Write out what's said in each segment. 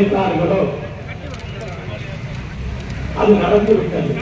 நினைத்தார்களோ அது நடந்துவிட்டது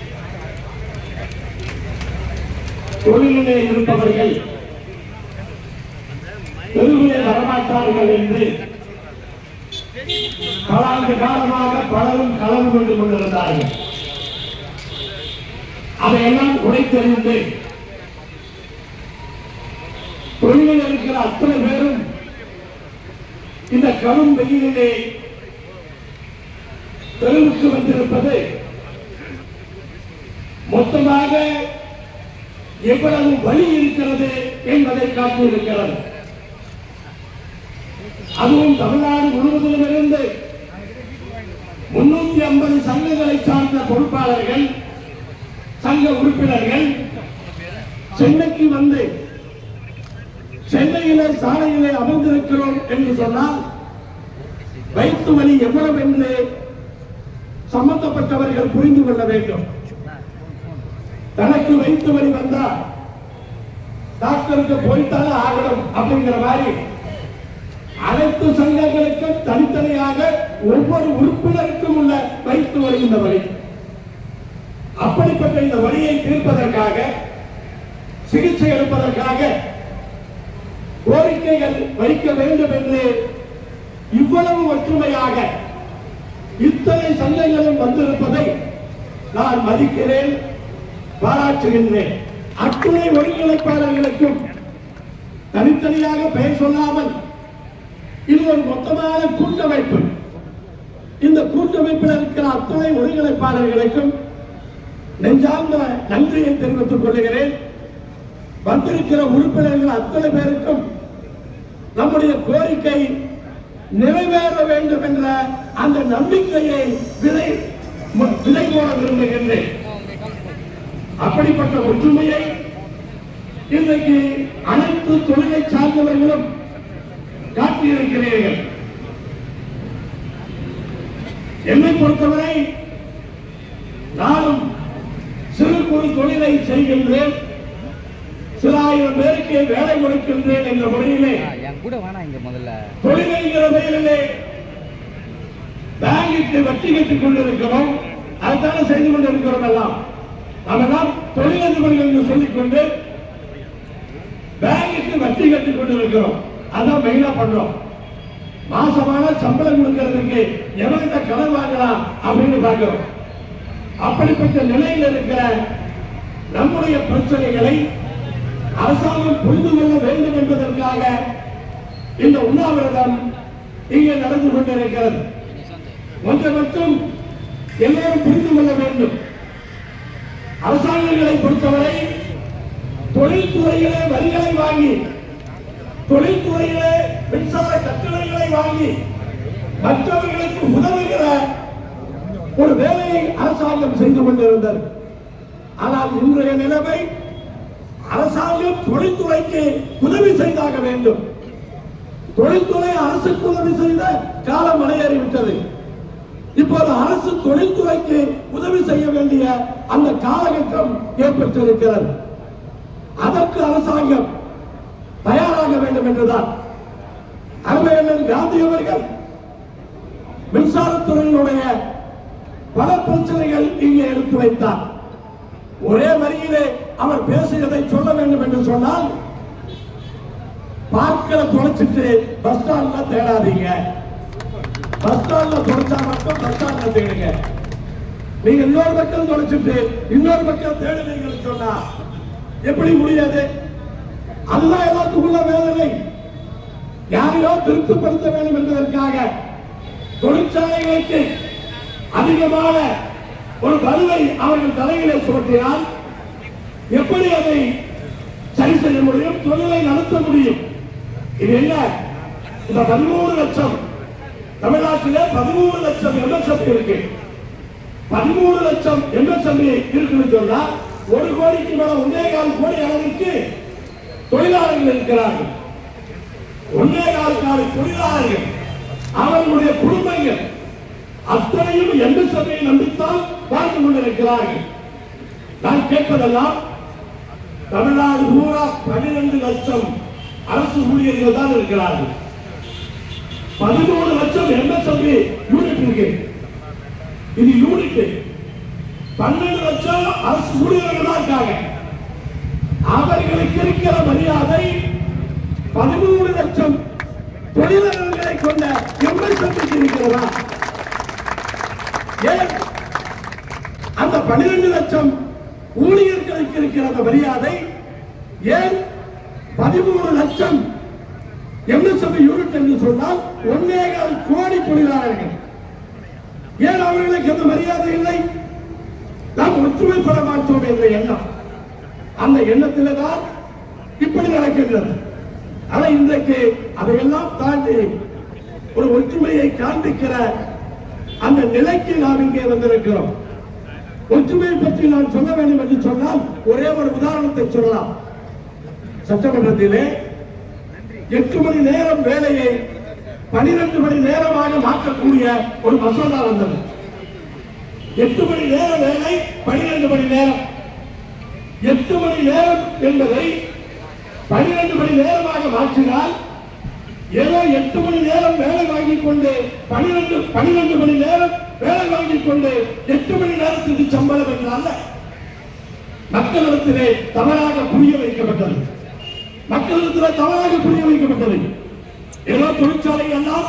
தொழிலிலே இருப்பவர்கள் தெருவிலே வரமாட்டார்கள் என்று பல ஆண்டு காலமாக பலரும் கலந்து கொண்டு கொண்டிருந்தார்கள் அதையெல்லாம் உடைத்தெறிந்து தொழிலில் இருக்கிற அத்தனை பேரும் இந்த கடும் வெயிலிலே தெருவுக்கு வந்திருப்பது மொத்தமாக எவ்வளவு வழி இருக்கிறது என்பதை காட்டியிருக்கிறது அதுவும் தமிழ்நாடு முழுவதிலும் இருந்து முன்னூத்தி ஐம்பது சங்கங்களை சார்ந்த பொறுப்பாளர்கள் சங்க உறுப்பினர்கள் சென்னைக்கு வந்து சென்னையிலே சாலையிலே அமர்ந்திருக்கிறோம் என்று சொன்னால் வயிற்று வலி எவ்வளவு என்று சம்பந்தப்பட்டவர்கள் புரிந்து கொள்ள வேண்டும் தனக்கு வயிற்று வலி வந்தா டாக்டருக்கு போய்த்தானே ஆகணும் அப்படிங்கிற மாதிரி அனைத்து சங்கங்களுக்கும் தனித்தனியாக ஒவ்வொரு உறுப்பினருக்கும் உள்ள வயிற்று வலி இந்த வழி அப்படிப்பட்ட இந்த வழியை தீர்ப்பதற்காக சிகிச்சை எடுப்பதற்காக கோரிக்கைகள் வைக்க வேண்டும் என்று இவ்வளவு ஒற்றுமையாக இத்தனை சங்கங்களும் வந்திருப்பதை நான் மதிக்கிறேன் பாராட்டுகின்றேன் அத்துணை ஒருங்கிணைப்பாளர்களுக்கும் தனித்தனியாக பெயர் சொல்லாமல் இது ஒரு மொத்தமான கூட்டமைப்பு இந்த கூட்டமைப்பில் இருக்கிற அத்தனை ஒருங்கிணைப்பாளர்களுக்கும் நெஞ்சார்ந்த நன்றியை தெரிவித்துக் கொள்கிறேன் வந்திருக்கிற உறுப்பினர்கள் அத்தனை பேருக்கும் நம்முடைய கோரிக்கை நிறைவேற வேண்டும் என்ற அந்த நம்பிக்கையை விதை மு- விதை போட விரும்புகின்றேன் அப்படிப்பட்ட ஒற்றுமையை இன்றைக்கு அனைத்து தொழிலை சார்ந்தவர்களும் காட்டியிருக்கிறீர்கள் என்னை பொறுத்தவரை நானும் சிறு குறு தொழிலை செய்கின்றேன் சில ஆயிரம் பேருக்கு வேலை கொடுக்கின்றேன் என்ற முறையிலே என் கூட வேணாம் இங்க முதல்ல தொழில் என்கிற பெயரிலே பேங்குக்கு வட்டி கட்டிக் கொண்டிருக்கிறோம் அதுதானே செய்து கொண்டிருக்கிறோம் எல்லாம் நாமெல்லாம் தொழிலதிபர்கள் என்று சொல்லிக்கொண்டு பேங்குக்கு வட்டி கட்டிக் கொண்டிருக்கிறோம் அதான் மெயினா பண்றோம் மாசமான சம்பளம் கொடுக்கறதுக்கு எவன்கிட்ட கடன் வாங்கலாம் அப்படின்னு பார்க்கிறோம் அப்படிப்பட்ட நிலையில் இருக்கிற நம்முடைய பிரச்சனைகளை அரசாங்கம் புரிந்து கொள்ள வேண்டும் என்பதற்காக இந்த உண்ணாவிரதம் இங்கே நடந்து கொண்டிருக்கிறது ஒன்றை மட்டும் எல்லோரும் புரிந்து கொள்ள வேண்டும் அரசாங்கங்களை பொறுத்தவரை தொழில்துறையிலே வரிகளை வாங்கி தொழில்துறையிலே மின்சார கட்டளைகளை வாங்கி மற்றவர்களுக்கு உதவுகிற ஒரு வேலையை அரசாங்கம் செய்து கொண்டிருந்தது ஆனால் இன்றைய நிலைமை அரசாங்கம் தொழில்துறைக்கு உதவி செய்தாக வேண்டும் தொழில்துறை அரசுக்கு உதவி செய்த காலம் மலையேறிவிட்டது இப்போது அரசு தொழில்துறைக்கு உதவி செய்ய வேண்டிய அந்த காலகட்டம் ஏற்பட்டிருக்கிறது அதற்கு அரசாங்கம் தயாராக வேண்டும் என்றுதான் அருமையண்ணன் காந்தி அவர்கள் மின்சாரத்துறையினுடைய பல பிரச்சனைகள் இங்கே எடுத்து வைத்தார் ஒரே வரியிலே அவர் பேசியதை சொல்ல வேண்டும் என்று சொன்னால் பார்க்கல தொலைச்சிட்டு பஸ் ஸ்டாண்ட்ல தேடாதீங்க பஸ் ஸ்டாண்ட்ல தொலைச்சா மட்டும் பஸ் ஸ்டாண்ட்ல தேடுங்க நீங்க இன்னொரு பக்கம் தொலைச்சிட்டு இன்னொரு பக்கம் தேடுனீங்கன்னு சொன்னா எப்படி முடியாது அதுதான் எல்லாத்துக்குள்ள வேதனை யாரையோ திருப்திப்படுத்த வேண்டும் என்பதற்காக தொழிற்சாலைகளுக்கு அதிகமான ஒரு பலுவை அவர்கள் தலையிலே சுமத்தினால் எப்படி அதை சரி செய்ய முடியும் தொழிலை நடத்த முடியும் இது என்ன இந்த பதிமூணு லட்சம் தமிழ்நாட்டிலே பதிமூணு லட்சம் எம்எஸ்எம்பி இருக்கு பதிமூணு லட்சம் எம்எஸ்எம்பி இருக்குன்னு சொன்னா ஒரு கோடிக்கு மேல ஒன்னே கால் கோடி அளவிற்கு தொழிலாளர்கள் இருக்கிறார்கள் ஒன்னே கால் கோடி தொழிலாளர்கள் அவர்களுடைய குடும்பங்கள் அத்தனையும் எந்த சபையை நம்பித்தான் வாழ்ந்து கொண்டிருக்கிறார்கள் நான் கேட்பதெல்லாம் தமிழ்நாடு பூரா பன்னிரண்டு லட்சம் அரசு ஊழியர்கள் தான் இருக்கிறார்கள் பதிமூணு லட்சம் எம்எஸ்எம்பி பன்னெண்டு லட்சம் அரசு ஊழியர்கள் தான் இருக்காங்க அவர்களுக்கு இருக்கிற மரியாதை பதிமூணு லட்சம் தொழிலாளர்களை கொண்ட எம்எஸ்எம்க்கு இருக்கிறதா ஏன் அந்த பனிரெண்டு லட்சம் ஊழியர்களுக்கு இருக்கிற அந்த மரியாதை ஏன் பதிமூணு லட்சம் எம்எஸ்எம் யூனிட் என்று சொன்னால் ஒன்னேகால் கோடி தொழிலாளர்கள் ஏன் அவர்களுக்கு அந்த மரியாதை இல்லை நாம் ஒற்றுமைப்பட மாட்டோம் என்ற எண்ணம் அந்த எண்ணத்திலே தான் இப்படி நடக்கின்றது ஆனா இன்றைக்கு அதையெல்லாம் தாண்டி ஒரு ஒற்றுமையை காண்பிக்கிற அந்த நிலைக்கு நாம் இங்கே வந்திருக்கிறோம் ஒற்றுமையை பற்றி நான் சொல்ல வேண்டும் என்று சொன்னால் ஒரே ஒரு உதாரணத்தை சொல்லலாம் சட்டமன்றத்திலே எட்டு மணி நேரம் வேலையை பனிரெண்டு மணி நேரமாக மாற்றக்கூடிய ஒரு மசோதா வந்தது எட்டு மணி நேர வேலை பனிரெண்டு மணி நேரம் எட்டு மணி நேரம் என்பதை பனிரெண்டு மணி நேரமாக மாற்றினால் ஏதோ எட்டு மணி நேரம் வேலை வாங்கிக் கொண்டு பனிரெண்டு பனிரெண்டு மணி நேரம் வேலை வாங்கிக் கொண்டு எட்டு மணி நேரத்துக்கு சம்பளம் என்றால் மக்களிடத்திலே தவறாக புரிய வைக்கப்பட்டது மக்களிடத்திலே தவறாக புரிய வைக்கப்பட்டது ஏதோ தொழிற்சாலை எல்லாம்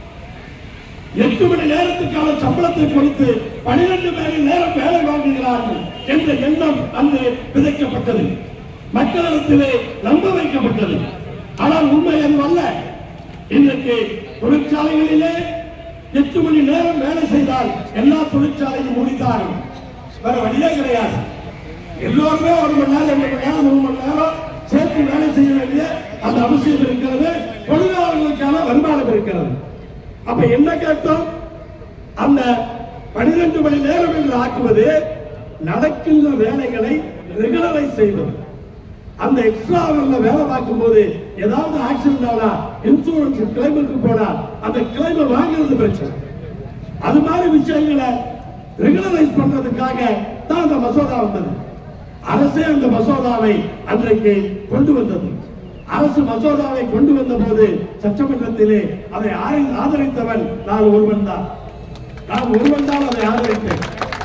எட்டு மணி நேரத்துக்கான சம்பளத்தை கொடுத்து பனிரெண்டு மணி நேரம் வேலை வாங்குகிறார்கள் என்ற எண்ணம் அங்கு விதைக்கப்பட்டது மக்களிடத்திலே நம்ப வைக்கப்பட்டது ஆனால் உண்மை அது அல்ல இன்றைக்கு தொழிற்சாலைகளிலே எட்டு மணி நேரம் வேலை செய்தால் எல்லா தொழிற்சாலையும் முடித்தார்கள் வேற வழியே கிடையாது எல்லோருமே ஒரு மணி நேரம் ரெண்டு மணி நேரம் மூணு மணி நேரம் சேர்த்து வேலை செய்ய வேண்டிய அந்த அவசியம் இருக்கிறது தொழிலாளர்களுக்கான வருமானம் இருக்கிறது அப்ப என்ன கேட்டோம் அந்த பனிரெண்டு மணி நேரம் என்று ஆக்குவது நடக்கின்ற வேலைகளை ரெகுலரைஸ் செய்வது அந்த எக்ஸ்ட்ரா அவர்ல வேலை பார்க்கும் போது ஏதாவது ஆக்சிடென்ட் ஆனா இன்சூரன்ஸ் கிளைமுக்கு போனா அந்த கிளைமை வாங்குறது பிரச்சனை அது மாதிரி விஷயங்களை ரெகுலரைஸ் பண்றதுக்காக தான் அந்த மசோதா வந்தது அரசே அந்த மசோதாவை அன்றைக்கு கொண்டு வந்தது அரசு மசோதாவை கொண்டு வந்த போது சட்டமன்றத்திலே அதை ஆரி- ஆதரித்தவன் நான் ஒருவன் தான் நான் ஒருவன் தான் அதை ஆதரித்தேன்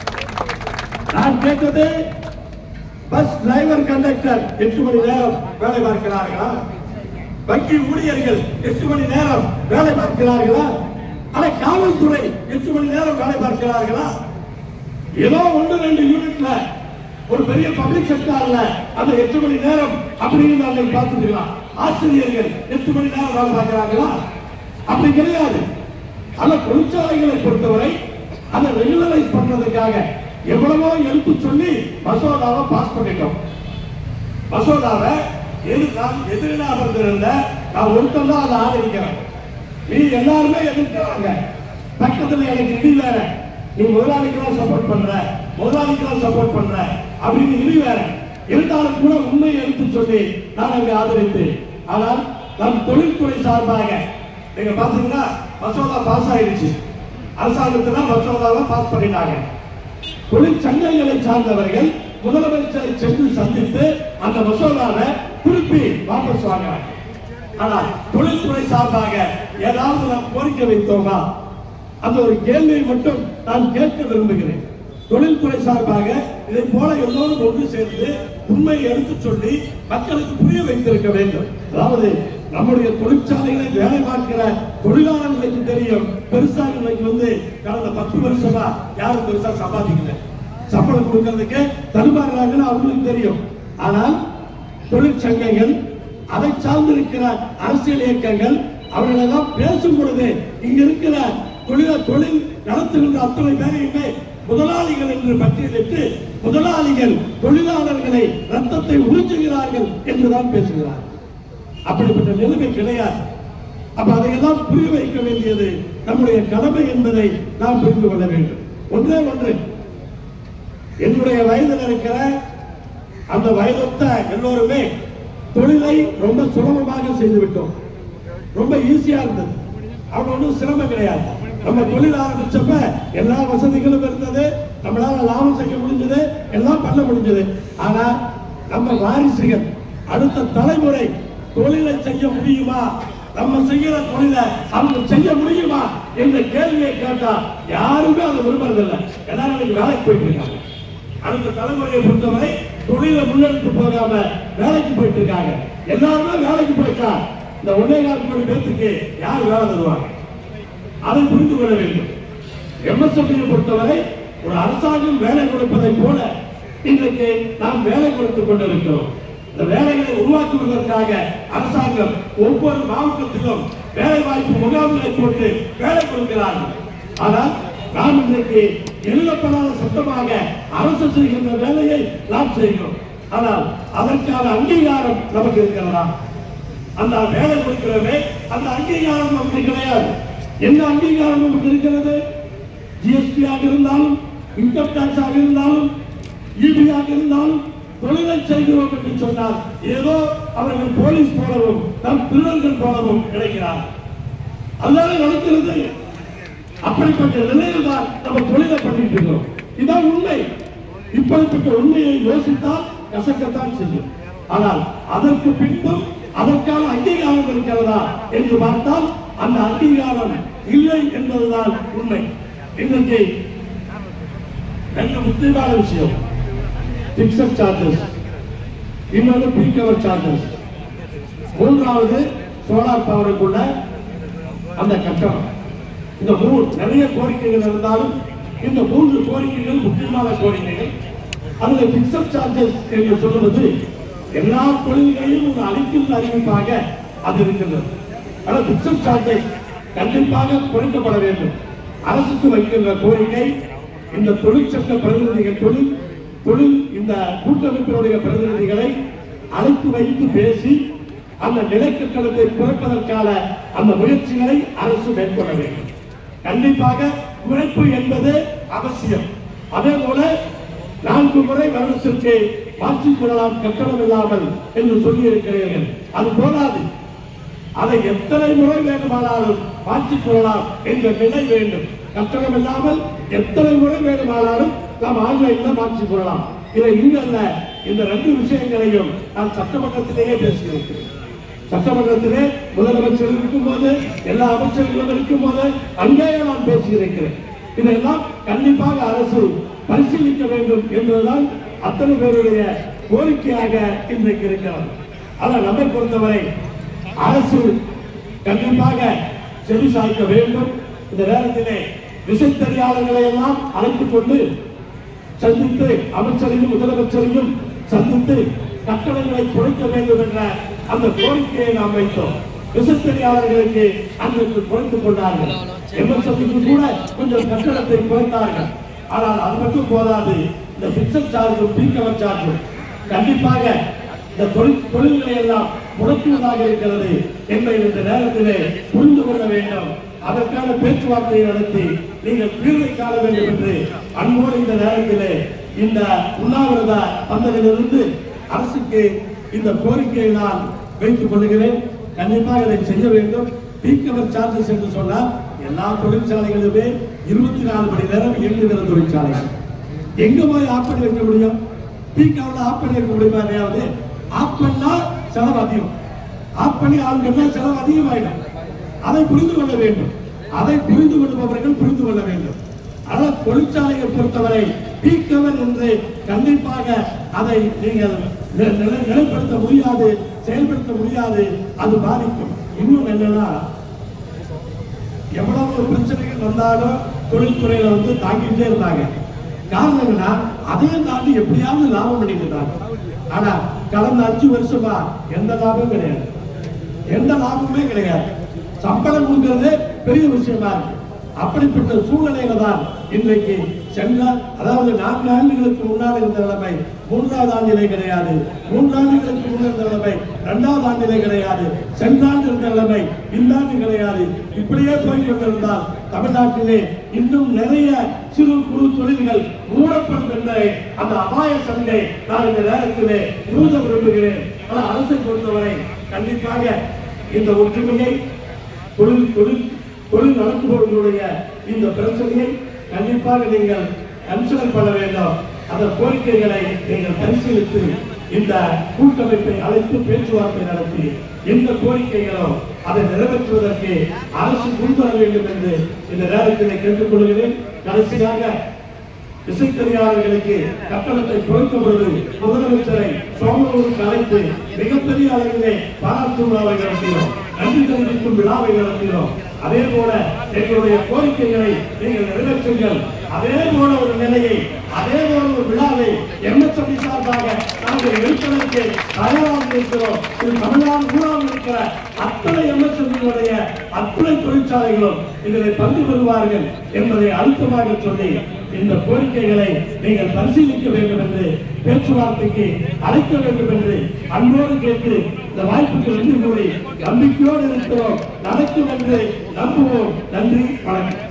நான் கேட்டது பஸ் டிரைவர் கண்டக்டர் எட்டு மணி நேரம் வேலை பார்க்கிறார்களா வங்கி ஊழியர்கள் எட்டு மணி நேரம் வேலை பார்க்கிறார்களா ஆனா காவல்துறை எட்டு மணி நேரம் வேலை பார்க்கிறார்களா ஏதோ ஒன்று ரெண்டு யூனிட்ல ஒரு பெரிய பப்ளிக் செக்டார்ல அந்த எட்டு மணி நேரம் அப்படின்னு நாங்கள் பார்த்துக்கலாம் ஆசிரியர்கள் எட்டு மணி நேரம் வேலை பார்க்கிறாங்களா அப்படி கிடையாது ஆனா தொழிற்சாலைகளை பொறுத்தவரை அதை ரெகுலரைஸ் பண்றதுக்காக எவ்வளவோ எழுத்து சொல்லி மசோதாவை பாஸ் பண்ணிட்டோம் மசோதாவை எது நான் எதிராக இருந்திருந்த நான் ஒருத்தன் தான் அதை ஆதரிக்கிறேன் நீ எல்லாருமே எதிர்க்கிறாங்க பக்கத்துல எனக்கு இடி வேற நீ முதலாளிக்கெல்லாம் சப்போர்ட் பண்ற முதலாளிக்கெல்லாம் சப்போர்ட் பண்ற அப்படின்னு இடி வேற இருந்தாலும் கூட உண்மையை எடுத்து சொல்லி நான் அங்க ஆதரித்தேன் ஆனால் நம் தொழில்துறை சார்பாக நீங்க பாத்தீங்கன்னா மசோதா பாஸ் ஆயிடுச்சு அரசாங்கத்துல மசோதாவை பாஸ் பண்ணிட்டாங்க தொழிற்சங்கங்களை சார்ந்தவர்கள் முதலமைச்சரை சென்று சந்தித்து அந்த மசோதாவை திருப்பி வாபஸ் வாங்குறாங்க ஆனா தொழில்துறை சார்பாக ஏதாவது நாம் கோரிக்கை வைத்தோமா அந்த ஒரு கேள்வியை மட்டும் நான் கேட்க விரும்புகிறேன் தொழில்துறை சார்பாக இதை போல எல்லோரும் ஒன்று சேர்ந்து உண்மையை எடுத்துச் சொல்லி மக்களுக்கு புரிய வைத்திருக்க வேண்டும் அதாவது நம்முடைய தொழிற்சாலைகளை வேலை பார்க்கிற தொழிலாளர்களுக்கு தெரியும் பெருசா இன்னைக்கு வந்து கடந்த பத்து வருஷமா யாரும் பெருசா சம்பாதிக்கல சம்பளம் கொடுக்கறதுக்கு தடுமாறுறாங்கன்னு அவங்களுக்கு தெரியும் ஆனால் தொழிற்சங்கங்கள் அதை சார்ந்திருக்கிற அரசியல் இயக்கங்கள் அவர்கள் எல்லாம் பேசும் பொழுது இங்க இருக்கிற தொழில தொழில் நடத்துகின்ற அத்தனை பேரையுமே முதலாளிகள் என்று பட்டியலிட்டு முதலாளிகள் தொழிலாளர்களை ரத்தத்தை உறிஞ்சுகிறார்கள் என்றுதான் பேசுகிறார் அப்படிப்பட்ட நிலைமை கிடையாது அப்ப அதையெல்லாம் புரிய வைக்க வேண்டியது நம்முடைய கடமை என்பதை நாம் புரிந்து கொள்ள வேண்டும் ஒன்றே ஒன்று என்னுடைய வயதில் இருக்கிற அந்த வயதொத்த எல்லோருமே தொழிலை ரொம்ப சுலபமாக செய்து விட்டோம் ரொம்ப ஈஸியா இருந்தது அவங்க ஒன்றும் சிரமம் கிடையாது நம்ம தொழில் ஆரம்பிச்சப்ப எல்லா வசதிகளும் இருந்தது நம்மளால லாபம் செய்ய முடிஞ்சது எல்லாம் பண்ண முடிஞ்சது ஆனா நம்ம வாரிசுகள் அடுத்த தலைமுறை தொழிலை செய்ய முடியுமா நம்ம செய்யற தொழிலை அவங்க செய்ய முடியுமா என்ற கேள்வியை கேட்டா யாருமே அதை விரும்புறதில்லை எல்லாரும் இன்னைக்கு வேலைக்கு போயிட்டு இருக்காங்க அடுத்த தலைமுறையை பொறுத்தவரை தொழிலை முன்னெடுத்து போகாம வேலைக்கு போயிட்டு இருக்காங்க எல்லாருமே வேலைக்கு போயிட்டா இந்த ஒன்னே கால் கோடி பேத்துக்கு யார் வேலை தருவாங்க அதை புரிந்து கொள்ள வேண்டும் எம்எஸ்எஃப்ஐ பொறுத்தவரை ஒரு அரசாங்கம் வேலை கொடுப்பதை போல இன்றைக்கு நாம் வேலை கொடுத்துக் கொண்டிருக்கிறோம் இந்த வேலைகளை உருவாக்குவதற்காக அரசாங்கம் ஒவ்வொரு மாவட்டத்திலும் வேலை வாய்ப்பு முகாம்களை போட்டு வேலை கொடுக்கிறார்கள் ஆனால் நாம் இன்றைக்கு எழுதப்படாத சட்டமாக அரசு செய்கின்ற வேலையை நாம் செய்கிறோம் ஆனால் அதற்கான அங்கீகாரம் நமக்கு இருக்கிறதா அந்த வேலை கொடுக்கிறவே அந்த அங்கீகாரம் நமக்கு கிடையாது என்ன அங்கீகாரம் நமக்கு இருக்கிறது ஜிஎஸ்டி ஆக இருந்தாலும் இன்கம் டாக்ஸ் ஆக இருந்தாலும் இபி ஆக இருந்தாலும் தொழிலை செய்கிறோம் என்று சொன்னால் ஏதோ அவர்கள் போலீஸ் போலவும் நம் திருடர்கள் போலவும் கிடைக்கிறார் அதுதானே நடக்கிறது அப்படிப்பட்ட நிலையில் தான் நம்ம தொழிலை பண்ணிட்டு இருக்கிறோம் இதான் உண்மை இப்படிப்பட்ட உண்மையை யோசித்தால் கசக்கத்தான் செய்யும் ஆனால் அதற்கு பின்பும் அதற்கான அங்கீகாரம் இருக்கிறதா என்று பார்த்தால் அந்த அங்கீகாரம் இல்லை என்பதுதான் உண்மை இன்றைக்கு ரெண்டு முக்கியமான விஷயம் பிக்சட் சார்ஜஸ் இன்னொன்று பீக் அவர் சார்ஜஸ் மூன்றாவது சோலார் பவருக்குள்ள அந்த கட்டணம் இந்த மூணு நிறைய கோரிக்கைகள் இருந்தாலும் இந்த மூன்று கோரிக்கைகள் முக்கியமான கோரிக்கைகள் அதுல பிக்சட் சார்ஜஸ் என்று சொல்வது எல்லா தொழில்களையும் ஒரு அளிக்கின்ற அறிவிப்பாக அது இருக்கின்றது ஆனால் பிக்சட் சார்ஜஸ் கண்டிப்பாக குறைக்கப்பட வேண்டும் அரசுக்கு வைக்கின்ற கோரிக்கை இந்த தொழிற்சங்க பிரதிநிதிகள் தொழில் தொழில் இந்த கூட்டமைப்பினுடைய பிரதிநிதிகளை அழைத்து வைத்து பேசி அந்த நிலைக்கட்டணத்தை குறைப்பதற்கான அந்த முயற்சிகளை அரசு மேற்கொள்ள வேண்டும் கண்டிப்பாக குறைப்பு என்பது அவசியம் அதே போல நான்கு முறை வருடத்திற்கு மாற்றிக் கொள்ளலாம் கட்டணம் இல்லாமல் என்று சொல்லி இருக்கிறீர்கள் அது போதாது அதை எத்தனை முறை வேண்டுமானாலும் மாற்றிக் கொள்ளலாம் என்ற நிலை வேண்டும் கட்டணம் இல்லாமல் எத்தனை முறை வேண்டுமானாலும் நாம் ஆன்லைன்ல மாற்றிக் கொள்ளலாம் இதை இங்க அல்ல இந்த ரெண்டு விஷயங்களையும் நான் சட்டமன்றத்திலேயே பேசியிருக்கிறேன் சட்டமன்றத்திலே முதலமைச்சர் இருக்கும் போது எல்லா அமைச்சர்களும் இருக்கும் போது அங்கேயே நான் பேசியிருக்கிறேன் இதெல்லாம் கண்டிப்பாக அரசு பரிசீலிக்க வேண்டும் என்பதுதான் அத்தனை பேருடைய கோரிக்கையாக இன்றைக்கு இருக்கிறது ஆனால் நம்மை பொறுத்தவரை அரசு கண்டிப்பாக செவி சாய்க்க வேண்டும் இந்த நேரத்திலே விசைத்தறியாளர்களை எல்லாம் அழைத்துக் கொண்டு சந்தித்து அமைச்சரையும் முதலமைச்சரையும் சந்தித்து கட்டணங்களை குறைக்க வேண்டும் என்ற அந்த கோரிக்கையை நாம் வைத்தோம் விசைத்தறியாளர்களுக்கு அன்றைக்கு குறைத்துக் கொண்டார்கள் எம்எஸ்எஃப்க்கு கூட கொஞ்சம் கட்டணத்தை குறைத்தார்கள் ஆனால் அது மட்டும் போதாது இந்த பிக்சர் சார்ஜும் பீக்கவர் சார்ஜும் கண்டிப்பாக இந்த தொழில் தொழில்களை எல்லாம் முடக்குவதாக இருக்கிறது என்பதை இந்த நேரத்திலே புரிந்து கொள்ள வேண்டும் அதற்கான பேச்சுவார்த்தையை நடத்தி நீங்கள் தீர்வை காண வேண்டும் என்று அன்போடு இந்த நேரத்திலே இந்த உண்ணாவிரத பந்தலிலிருந்து அரசுக்கு இந்த கோரிக்கையை நான் வைத்துக் கொள்கிறேன் கண்டிப்பாக இதை செய்ய வேண்டும் பீக்கவர் சார்ஜஸ் என்று சொன்னால் எல்லா தொழிற்சாலைகளுமே இருபத்தி நாலு மணி நேரம் இயங்குகிற தொழிற்சாலைகள் எங்க போய் ஆஃப் பண்ணி வைக்க முடியும் பீக்காவில் ஆஃப் பண்ணி வைக்க முடியுமா எதையாவது ஆஃப் பண்ணா செலவு அதிகம் ஆஃப் பண்ணி ஆளுங்கன்னா செலவு அதிகமாயிடும் அதை புரிந்து கொள்ள வேண்டும் அதை புரிந்து கொள்பவர்கள் புரிந்து கொள்ள வேண்டும் ஆனால் தொழிற்சாலையை பொறுத்தவரை பீக்கவர் என்று கண்டிப்பாக அதை நீங்கள் நி- நிலை- நிலைப்படுத்த முடியாது செயல்படுத்த முடியாது அது பாதிக்கும் இன்னும் என்னன்னா எவ்வளவு பிரச்சனைகள் வந்தாலும் தொழில்துறையில வந்து தாங்கிட்டே இருந்தாங்க காரணம் என்னன்னா அதையும் தாண்டி எப்படியாவது லாபம் பண்ணிட்டு இருந்தாங்க ஆனா கடந்த அஞ்சு வருஷமா எந்த லாபமும் கிடையாது எந்த லாபமுமே கிடையாது சம்பளம் கொடுக்கிறது பெரிய விஷயமா இருக்கு அப்படிப்பட்ட சூழ்நிலையில தான் இன்றைக்கு சென்ற அதாவது நான்கு ஆண்டுகளுக்கு முன்னால் இருந்த நிலைமை மூன்றாவது ஆண்டிலே கிடையாது மூன்று ஆண்டுகளுக்கு முன்னர் இருந்த நிலைமை இரண்டாவது ஆண்டிலே கிடையாது சென்ற ஆண்டு இருந்த நிலைமை இந்த ஆண்டு கிடையாது இப்படியே போய் கொண்டிருந்தால் தமிழ்நாட்டிலே இன்னும் நிறைய சிறு குறு தொழில்கள் மூடப்படும் என்ற அந்த அபாய சந்தை நான் இந்த நேரத்திலே ஊத விரும்புகிறேன் ஆனால் அரசை பொறுத்தவரை கண்டிப்பாக இந்த ஒற்றுமையை தொழில் தொழில் தொழில் நடத்துபவர்களுடைய இந்த பிரச்சனையை கண்டிப்பாக நீங்கள் கன்சிடர் பண்ண வேண்டும் அந்த கோரிக்கைகளை நீங்கள் பரிசீலித்து இந்த கூட்டமைப்பை அழைத்து பேச்சுவார்த்தை நடத்தி எந்த கோரிக்கைகளோ அதை நிறைவேற்றுவதற்கு அரசு முன்வர வேண்டும் என்று இந்த நேரத்தில் கேட்டுக்கொள்கிறேன் கடைசியாக இசைத்தறியாளர்களுக்கு கட்டணத்தை குறைத்த பொழுது முதலமைச்சரை சோமனூருக்கு அழைத்து மிகப்பெரிய அளவிலே பாராட்டு விழாவை நடத்தினோம் நன்றி தெரிவிக்கும் விழாவை நடத்தினோம் அதே போல எங்களுடைய கோரிக்கைகளை நீங்கள் நிறைவேற்றுங்கள் அதே போல ஒரு நிலையை அதே போல ஒரு விழாவை எம்எஸ்எம்பி சார்பாக நாங்கள் எடுப்பதற்கு தயாராக இருக்கிறோம் இது தமிழ்நாடு பூராவில் இருக்கிற அத்தனை எம்எஸ்எம்பிகளுடைய அத்தனை தொழிற்சாலைகளும் இதில் பங்கு பெறுவார்கள் என்பதை அழுத்தமாக சொல்லி இந்த கோரிக்கைகளை நீங்கள் பரிசீலிக்க வேண்டும் என்று பேச்சுவார்த்தைக்கு அழைக்க வேண்டும் என்று அன்போடு கேட்டு இந்த வாய்ப்புக்கு நன்றி கூறி நம்பிக்கையோடு இருக்கிறோம் நடக்கும் என்று நம்புவோம் நன்றி வணக்கம்